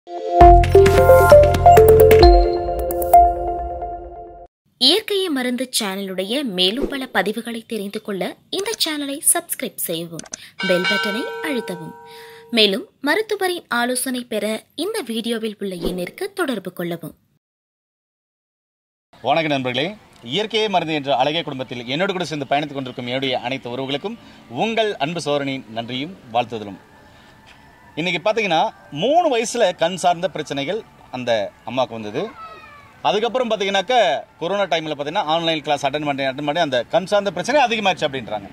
இயற்கையை மருந்து சேனலுடைய மேலும் பல பதிவுகளை தெரிந்து கொள்ள இந்த சேனலை சப்ஸ்கிரைப் செய்யவும் பெல் பட்டனை அழுத்தவும் மேலும் மருத்துவரின் ஆலோசனை பெற இந்த வீடியோவில் உள்ள எண்ணிற்கு தொடர்பு கொள்ளவும் வணக்கம் நண்பர்களே இயற்கையே மருந்து என்ற அழகிய குடும்பத்தில் என்னோடு கூட சேர்ந்து பயணித்துக் கொண்டிருக்கும் என்னுடைய அனைத்து உறவுகளுக்கும் உங்கள் அன்பு சோழனின் நன்றியும் வாழ்த்துதலும் இன்னைக்கு பார்த்தீங்கன்னா மூணு வயசுல கண் சார்ந்த பிரச்சனைகள் அந்த அம்மாவுக்கு வந்தது அதுக்கப்புறம் பார்த்தீங்கன்னாக்க கொரோனா டைமில் பார்த்தீங்கன்னா ஆன்லைன் கிளாஸ் அட்டன் பண்ணி அட்டன் பண்ணி அந்த கண் சார்ந்த பிரச்சனை அதிகமாச்சு அப்படின்றாங்க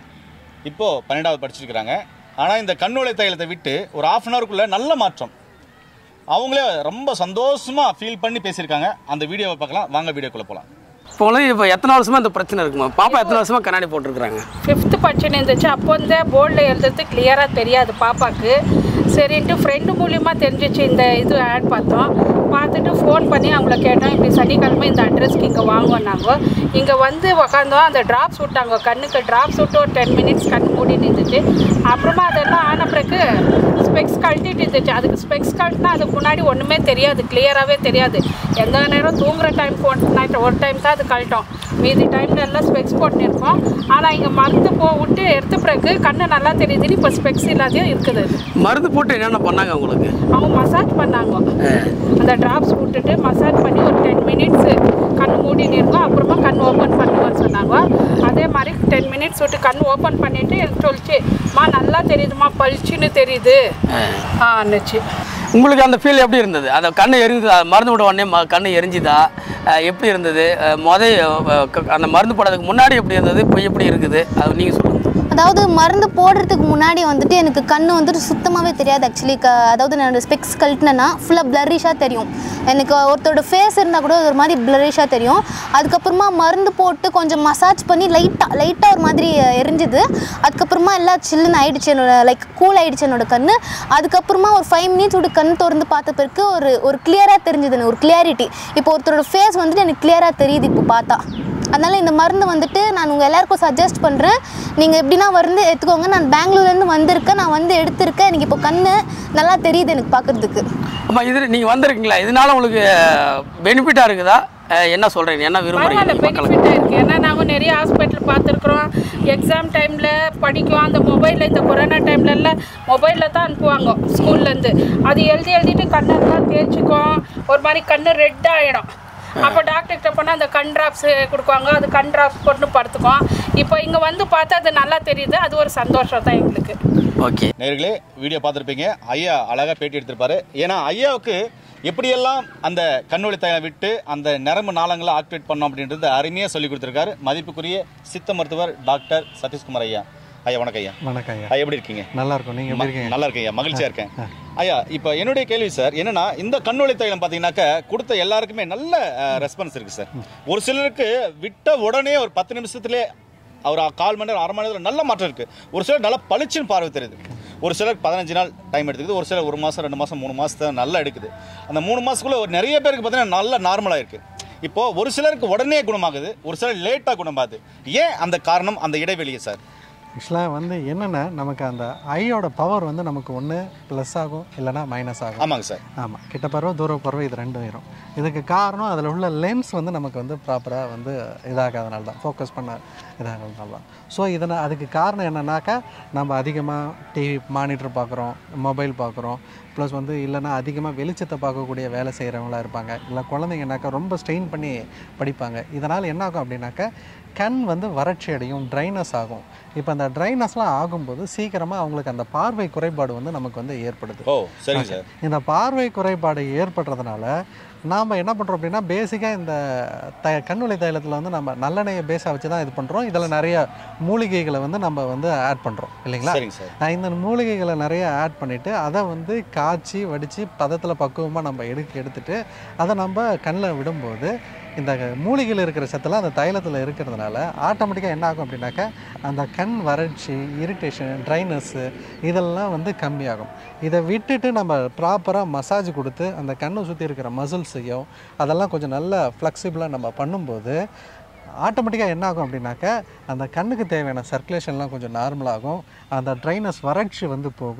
இப்போ பன்னெண்டாவது படிச்சிருக்கிறாங்க ஆனால் இந்த கண்ணோலை தைலத்தை விட்டு ஒரு ஆஃப் அன் ஹவருக்குள்ள நல்ல மாற்றம் அவங்களே ரொம்ப சந்தோஷமா ஃபீல் பண்ணி பேசியிருக்காங்க அந்த வீடியோவை பார்க்கலாம் வாங்க வீடியோக்குள்ள போகலாம் இப்போ உங்களுக்கு இப்போ எத்தனை வருஷமா இந்த பிரச்சனை இருக்குமா பாப்பா எத்தனை வருஷமா கண்ணாடி போட்டிருக்கிறாங்க ஃபிஃப்த்து படிச்சுன்னு இருந்துச்சு அப்போ இருந்தே போர்டில் எழுதுறது கிளியராக தெரியாது பாப்பாவுக்கு சரின்ட்டு ஃப்ரெண்டு மூலியமாக தெரிஞ்சிச்சு இந்த இது ஆட் பார்த்தோம் பார்த்துட்டு ஃபோன் பண்ணி அவங்கள கேட்டோம் இப்படி சனிக்கிழமை இந்த அட்ரஸ்க்கு இங்கே வாங்குவோன்னாங்க இங்கே வந்து உக்காந்தோம் அந்த ட்ராப்ஸ் விட்டாங்க கண்ணுக்கு ட்ராப்ஸ் விட்டு ஒரு டென் மினிட்ஸ் கண் மூடி இருந்துச்சு அப்புறமா அதெல்லாம் ஆன பிறகு ஸ்பெக்ஸ் கழட்டிட்டு இருந்துச்சு அதுக்கு ஸ்பெக்ஸ் கழட்டினா அதுக்கு முன்னாடி ஒன்றுமே தெரியாது கிளியராகவே தெரியாது எந்த நேரம் தூங்குற டைம் நைட் ஒரு டைம் தான் அது கழட்டும் மீதி டைம்ல எல்லாம் ஸ்பெக்ஸ் போட்டுன்னு இருக்கோம் ஆனால் இங்கே மருந்து போ விட்டு எடுத்த பிறகு கண்ணு நல்லா தெரியுதுன்னு இப்போ ஸ்பெக்ஸ் இல்லாதையும் இருக்குது அது. மருந்து போட்டு என்னென்ன பண்ணாங்க உங்களுக்கு அவங்க மசாஜ் பண்ணாங்க அந்த ட்ராப்ஸ் விட்டுட்டு மசாஜ் பண்ணி ஒரு டென் மினிட்ஸ் கண் மூடின்னு இருக்கும் அப்புறமா கண் ஓப்பன் பண்ணுவேன்னு சொன்னாங்க அதே மாதிரி டென் மினிட்ஸ் விட்டு கண் ஓப்பன் பண்ணிட்டு எனக்கு சொல்லிச்சு மா நல்லா தெரியுதுமா பளிச்சுன்னு தெரியுது ஆன்னுச்சு உங்களுக்கு அந்த ஃபீல் எப்படி இருந்தது அந்த கண்ணு எரிஞ்சுதா மருந்து விட உடனே ம- கண்ணு எரிஞ்சுதா அஹ் எப்படி இருந்தது அஹ் முத அஹ் க- அந்த மருந்து போடுறதுக்கு முன்னாடி எப்படி இருந்தது இப்போ எப்படி இருக்குது அது நீங்கள் சொல்லுங்கள் அதாவது மருந்து போடுறதுக்கு முன்னாடி வந்துட்டு எனக்கு கண்ணு வந்துட்டு சுத்தமாகவே தெரியாது ஆக்சுவலி க அதாவது நான் ஸ்பெக்ஸ் கழட்டினேன்னா ஃபுல்லாக பிளரிஷாக தெரியும் எனக்கு ஒருத்தரோட ஃபேஸ் இருந்தால் கூட ஒரு மாதிரி பிளரிஷாக தெரியும் அதுக்கப்புறமா மருந்து போட்டு கொஞ்சம் மசாஜ் பண்ணி லைட்டாக லைட்டாக ஒரு மாதிரி எரிஞ்சுது அதுக்கப்புறமா எல்லாம் சில்லுன்னு ஆயிடுச்சு என்னோட லைக் கூல் ஆயிடுச்சு என்னோட கண்ணு அதுக்கப்புறமா ஒரு ஃபைவ் மினிட்ஸ் விட்டு கண் திறந்து பார்த்த பிறகு ஒரு ஒரு கிளியராக தெரிஞ்சுது எனக்கு ஒரு கிளியாரிட்டி இப்போ ஒருத்தரோட ஃபேஸ் வந்துட்டு எனக்கு கிளியராக தெரியுது இப்போ பார்த்தா அதனால் இந்த மருந்து வந்துட்டு நான் உங்கள் எல்லாருக்கும் சஜஸ்ட் பண்ணுறேன் நீங்கள் எப்படின்னா வந்து எடுத்துக்கோங்க நான் பெங்களூர்லேருந்து வந்திருக்கேன் நான் வந்து எடுத்திருக்கேன் எனக்கு இப்போ கண் நல்லா தெரியுது எனக்கு பார்க்குறதுக்கு அம்மா இது நீங்கள் வந்திருக்கீங்களா இதனால உங்களுக்கு பெனிஃபிட்டாக இருக்குதா அஹ் என்ன சொல்கிறீங்க என்ன விரும்புறீங்க பரவாயில்ல நீங்க மக்களுக்கு பெனிஃபிட்டாக இருக்குது ஏன்னா நாங்கள் நிறைய ஹாஸ்பிட்டல் பார்த்துருக்குறோம் எக்ஸாம் டைமில் படிக்கும் அந்த மொபைலில் இந்த கொரோனா டைம்ல எல்லாம் மொபைலில் தான் அனுப்புவாங்க ஸ்கூல்லேருந்து அது எழுதி எழுதிட்டு கண்ணெல்லாம் தேய்ச்சிக்கும் ஒரு மாதிரி கண்ணு ரெட் ஆகிடும் அப்போ டாக்டர்கிட்ட போனால் அந்த கண் ட்ராப்ஸ் கொடுக்குவாங்க அது கண் ட்ராப்ஸ் போட்டு படுத்துக்கும் இப்போ இங்கே வந்து பார்த்தா அது நல்லா தெரியுது அது ஒரு சந்தோஷம் தான் எங்களுக்கு ஓகே நேர்களே வீடியோ பார்த்துருப்பீங்க ஐயா அழகாக பேட்டி எடுத்திருப்பாரு ஏன்னா ஐயாவுக்கு எப்படியெல்லாம் அந்த கண்ணொளி தைலம் விட்டு அந்த நரம்பு நாளங்களை ஆக்டிவேட் பண்ணோம் அப்படின்றது அருமையாக சொல்லி கொடுத்துருக்காரு மதிப்புக்குரிய சித்த மருத்துவர் டாக்டர் சதீஷ்குமார் ஐயா ஐயா வணக்கம் ஐயா வணக்கம் ஐயா ஐயா எப்படி இருக்கீங்க நல்லா இருக்கும் நீங்கள் எப்படி இருக்கீங்க நல்லா இருக்கேன் ஐயா மகிழ்ச்சியா இருக்கேன் ஐயா இப்போ என்னுடைய கேள்வி சார் என்னன்னா இந்த கண்ணொளி தைலம் பார்த்தீங்கன்னாக்க கொடுத்த எல்லாருக்குமே நல்ல ரெஸ்பான்ஸ் இருக்கு சார் ஒரு சிலருக்கு விட்ட உடனே ஒரு பத்து நிமிஷத்துலேயே ஒரு கால் மணி நேரம் அரை மணி நேரம் நல்ல மாற்றம் இருக்கு ஒரு சிலர் நல்லா பளிச்சுன்னு பார்வை தெரியுது ஒரு சிலருக்கு பதினஞ்சு நாள் டைம் எடுத்துக்குது ஒரு சிலர் ஒரு மாதம் ரெண்டு மாதம் மூணு மாதத்தை நல்லா எடுக்குது அந்த மூணு மாதத்துக்குள்ள ஒரு நிறைய பேருக்கு பார்த்தீங்கன்னா நல்ல நார்மலாக இருக்கு இப்போ ஒரு சிலருக்கு உடனே குணமாகுது ஒரு சிலர் லேட்டாக குணமாகுது ஏன் அந்த காரணம் அந்த இடைவெளியை சார் ஆக்சுவலாக வந்து என்னென்னா நமக்கு அந்த ஐயோட பவர் வந்து நமக்கு ஒன்று ப்ளஸ் ஆகும் இல்லைன்னா மைனஸ் ஆகும் ஆமாங்க சார் ஆமாம் கிட்ட பருவம் தூர பருவம் இது ரெண்டும் வரும் இதுக்கு காரணம் அதில் உள்ள லென்ஸ் வந்து நமக்கு வந்து ப்ராப்பராக வந்து இதாகாதனால தான் ஃபோக்கஸ் பண்ண இதாகிறதுனால தான் ஸோ இதனை அதுக்கு காரணம் என்னன்னாக்கா நம்ம அதிகமாக டிவி மானிட்டர் பார்க்குறோம் மொபைல் பார்க்குறோம் ப்ளஸ் வந்து இல்லைன்னா அதிகமாக வெளிச்சத்தை பார்க்கக்கூடிய வேலை செய்கிறவங்களா இருப்பாங்க இல்லை குழந்தைங்கனாக்கா ரொம்ப ஸ்ட்ரெயின் பண்ணி படிப்பாங்க இதனால் என்ன ஆகும் அப்படின்னாக்கா கண் வந்து வறட்சி அடையும் ட்ரைனஸ் ஆகும் இப்போ அந்த ட்ரைனஸ்லாம் ஆகும்போது சீக்கிரமாக அவங்களுக்கு அந்த பார்வை குறைபாடு வந்து நமக்கு வந்து ஏற்படுது ஓ சரிங்க சார் இந்த பார்வை குறைபாடு ஏற்படுறதுனால நாம் என்ன பண்ணுறோம் அப்படின்னா பேசிக்காக இந்த த கண்ணுளை தைலத்தில் வந்து நம்ம நல்லெண்ணெயை பேஸாக வச்சு தான் இது பண்ணுறோம் இதில் நிறைய மூலிகைகளை வந்து நம்ம வந்து ஆட் பண்ணுறோம் இல்லைங்களா சரிங்க சார் நான் இந்த மூலிகைகளை நிறைய ஆட் பண்ணிவிட்டு அதை வந்து காய்ச்சி வடித்து பதத்தில் பக்குவமாக நம்ம எடுக்க எடுத்துட்டு அதை நம்ம கண்ணில் விடும்போது இந்த மூலிகையில் இருக்கிற சத்தெல்லாம் அந்த தைலத்தில் இருக்கிறதுனால ஆட்டோமேட்டிக்காக என்ன ஆகும் அப்படின்னாக்கா அந்த கண் வறட்சி இரிட்டேஷன் ட்ரைனஸ்ஸு இதெல்லாம் வந்து கம்மியாகும் இதை விட்டுட்டு நம்ம ப்ராப்பராக மசாஜ் கொடுத்து அந்த கண்ணை சுற்றி இருக்கிற மசில்ஸையும் அதெல்லாம் கொஞ்சம் நல்லா ஃப்ளெக்சிபிளாக நம்ம பண்ணும்போது ஆட்டோமேட்டிக்காக என்ன ஆகும் அப்படின்னாக்கா அந்த கண்ணுக்கு தேவையான சர்க்குலேஷன்லாம் கொஞ்சம் நார்மலாகும் அந்த ட்ரைனஸ் வறட்சி வந்து போகும்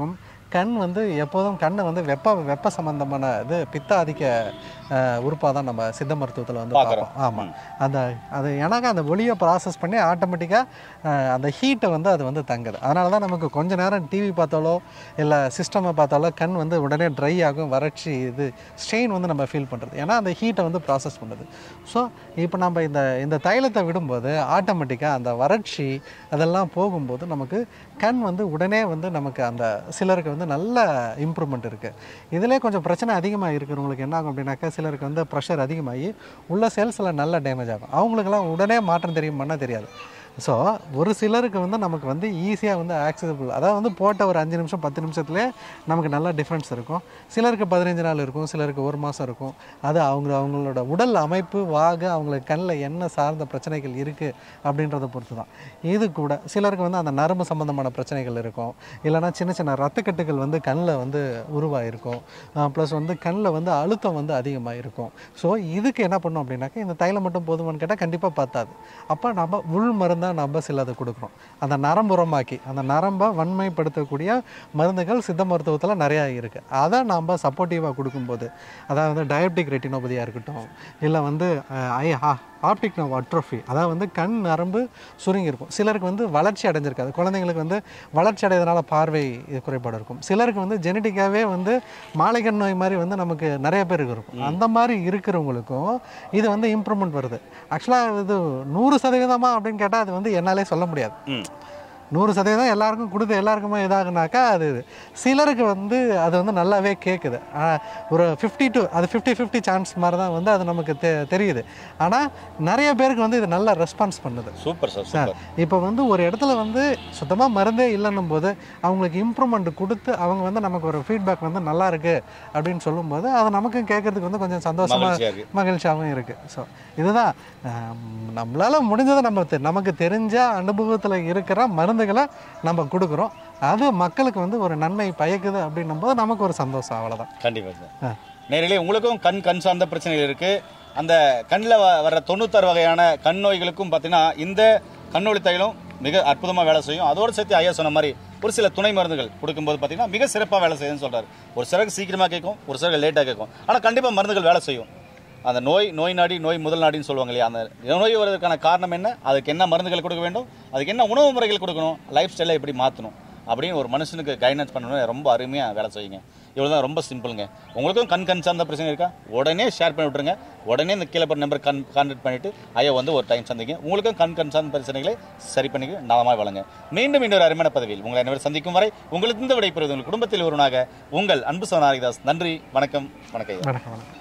கண் வந்து எப்போதும் கண்ணை வந்து வெப்ப வெப்ப சம்பந்தமான இது பித்த ஆதிக்க உறுப்பாக தான் நம்ம சித்த மருத்துவத்தில் வந்து பார்க்குறோம். பார்ப்போம் ஆமாம் அந்த அது எனக்கு அந்த ஒளியை ப்ராசஸ் பண்ணி ஆட்டோமேட்டிக்காக அந்த ஹீட்டை வந்து அது வந்து தங்குது அதனால தான் நமக்கு கொஞ்ச நேரம் டிவி பார்த்தாலோ இல்லை சிஸ்டமை பார்த்தாலோ கண் வந்து உடனே ட்ரை ஆகும் வறட்சி இது ஸ்ட்ரெயின் வந்து நம்ம ஃபீல் பண்ணுறது ஏன்னா அந்த ஹீட்டை வந்து ப்ராசஸ் பண்ணுது ஸோ இப்போ நம்ம இந்த இந்த தைலத்தை விடும்போது ஆட்டோமேட்டிக்காக அந்த வறட்சி அதெல்லாம் போகும்போது நமக்கு கண் வந்து உடனே வந்து நமக்கு அந்த சிலருக்கு வந்து நல்ல இம்ப்ரூவ்மெண்ட் இருக்குது இதிலே கொஞ்சம் பிரச்சனை அதிகமாக இருக்கிறவங்களுக்கு என்ன ஆகும் அப்படின்னாக்கா சிலருக்கு வந்து ப்ரெஷர் அதிகமாகி உள்ள செல்ஸில் நல்ல டேமேஜ் ஆகும் அவங்களுக்கெல்லாம் உடனே மாற்றம் தெரியும் பண்ண தெரியாது ஸோ ஒரு சிலருக்கு வந்து நமக்கு வந்து ஈஸியாக வந்து ஆக்சசபிள் அதாவது வந்து போட்ட ஒரு அஞ்சு நிமிஷம் பத்து நிமிஷத்துலேயே நமக்கு நல்ல டிஃப்ரென்ஸ் இருக்கும் சிலருக்கு பதினஞ்சு நாள் இருக்கும் சிலருக்கு ஒரு மாதம் இருக்கும் அது அவங்க அவங்களோட உடல் அமைப்பு வாகு அவங்களுக்கு கண்ணில் என்ன சார்ந்த பிரச்சனைகள் இருக்குது அப்படின்றத பொறுத்து தான் இது கூட சிலருக்கு வந்து அந்த நரம்பு சம்மந்தமான பிரச்சனைகள் இருக்கும் இல்லைனா சின்ன சின்ன ரத்தக்கட்டுகள் வந்து கண்ணில் வந்து உருவாயிருக்கும் ப்ளஸ் வந்து கண்ணில் வந்து அழுத்தம் வந்து அதிகமாக இருக்கும் ஸோ இதுக்கு என்ன பண்ணோம் அப்படின்னாக்கா இந்த தைலம் மட்டும் போதுமான்னு கேட்டால் கண்டிப்பாக பத்தாது அப்போ நம்ம உள் மருந்தாக நம்ம சிலதை கொடுக்குறோம் அந்த நரம்புறமாக்கி அந்த நரம்பை வன்மைப்படுத்தக்கூடிய மருந்துகள் சித்த மருத்துவத்தில் நிறையா இருக்குது அதை நம்ம சப்போர்ட்டிவாக கொடுக்கும்போது அதாவது டயபெட்டிக் ரெட்டினோபதியாக இருக்கட்டும் இல்லை வந்து ah, eye optic nerve atrophy அதாவது வந்து கண் நரம்பு சுருங்கி இருக்கும் சிலருக்கு வந்து வளர்ச்சி அடைஞ்சிருக்காது குழந்தைங்களுக்கு வந்து வளர்ச்சி அடையறதுனால பார்வை குறைபாடு இருக்கும் சிலருக்கு வந்து ஜெனட்டிக்காகவே வந்து மாலைக்கண் நோய் மாதிரி வந்து நமக்கு நிறைய பேருக்கு இருக்கும் அந்த மாதிரி இருக்கிறவங்களுக்கும் இது வந்து இம்ப்ரூவ்மெண்ட் வருது ஆக்சுவலாக இது நூறு சதவீதமா அப்படின்னு கேட்டால் அது வந்து என்னாலே சொல்ல முடியாது ம் நூறு சதவீதம் எல்லாருக்கும் கொடுத்து எல்லாருக்குமே இதாகுனாக்கா அது சிலருக்கு வந்து அது வந்து நல்லாவே கேட்குது ஆனா, ஒரு ஃபிஃப்டி டு அது ஃபிஃப்டி ஃபிஃப்டி சான்ஸ் மாதிரி தான் வந்து அது நமக்கு தெ தெரியுது ஆனால் நிறைய பேருக்கு வந்து இது நல்லா ரெஸ்பான்ஸ் பண்ணுது சூப்பர் சார் சார் சூப்பர் இப்போ வந்து ஒரு இடத்துல வந்து சுத்தமாக மருந்தே இல்லைன்னும் போது அவங்களுக்கு இம்ப்ரூவ்மெண்ட் கொடுத்து அவங்க வந்து நமக்கு ஒரு ஃபீட்பேக் வந்து நல்லா இருக்கு அப்படின்னு சொல்லும்போது அது நமக்கும் கேட்கறதுக்கு வந்து கொஞ்சம் சந்தோஷமா மகிழ்ச்சியா இருக்கு. மகிழ்ச்சியாகவும் இருக்கு ஸோ இதுதான் ஆம், நம்மளால முடிஞ்சதை நம்ம தெ- நமக்கு தெரிஞ்ச அனுபவத்தில் இருக்கிற மருந்துகளை நம்ம கொடுக்குறோம் அது மக்களுக்கு வந்து ஒரு நன்மை பயக்குது அப்படின்னும் போது நமக்கு ஒரு சந்தோஷம் அவ்வளோதான் கண்டிப்பா சார் ஆ. நேரிலே உங்களுக்கும் கண் கண் சார்ந்த பிரச்சனைகள் இருக்கு அந்த கண்ணில் வர தொண்ணூத்தாறு வகையான கண் நோய்களுக்கும் பார்த்தீங்கன்னா இந்த கண்ணொளி தைலம் மிக அற்புதமாக வேலை செய்யும் அதோடு சேர்த்து ஐயா சொன்ன மாதிரி ஒரு சில துணை மருந்துகள் கொடுக்கும்போது பார்த்தீங்கன்னா மிக சிறப்பாக வேலை செய்யுதுன்னு சொல்றாரு ஒரு சிலருக்கு சீக்கிரமாக கேட்கும் ஒரு சிலருக்கு லேட்டாக கேட்கும் ஆனால் கண்டிப்பாக மருந்துகள் வேலை செய்யும் அந்த நோய் நோய் நாடி நோய் முதல் நாடின்னு சொல்லுவாங்க இல்லையா அந்த நோய் வருவதற்கான காரணம் என்ன அதுக்கு என்ன மருந்துகள் கொடுக்க வேண்டும் அதுக்கு என்ன உணவு முறைகள் கொடுக்கணும் லைஃப் ஸ்டைலை எப்படி மாற்றணும் அப்படின்னு ஒரு மனுஷனுக்கு கைடன்ஸ் பண்ணணும் ரொம்ப அருமையாக வேலை செய்யுங்க இவ்வளோதான் ரொம்ப சிம்பிளுங்க உங்களுக்கும் கண் கண் சார்ந்த பிரச்சனை இருக்கா உடனே ஷேர் பண்ணி விட்ருங்க உடனே இந்த கீழே போகிற நம்பர் கன் கான்டாக்ட் பண்ணிவிட்டு ஐயா வந்து ஒரு டைம் சந்திங்க உங்களுக்கும் கண் கண் சார்ந்த பிரச்சனைகளை சரி பண்ணிக்க நலமாக வழங்க மீண்டும் இன்னொரு அருமையான பதவியில் உங்களை அனைவரும் சந்திக்கும் வரை உங்களுக்கு இந்த விடைபெறுவது உங்கள் குடும்பத்தில் ஒருவனாக உங்கள் அன்பு சோனாரிதாஸ் நன்றி வணக்கம் வணக்கம் ஐயா வணக்கம் வணக்கம்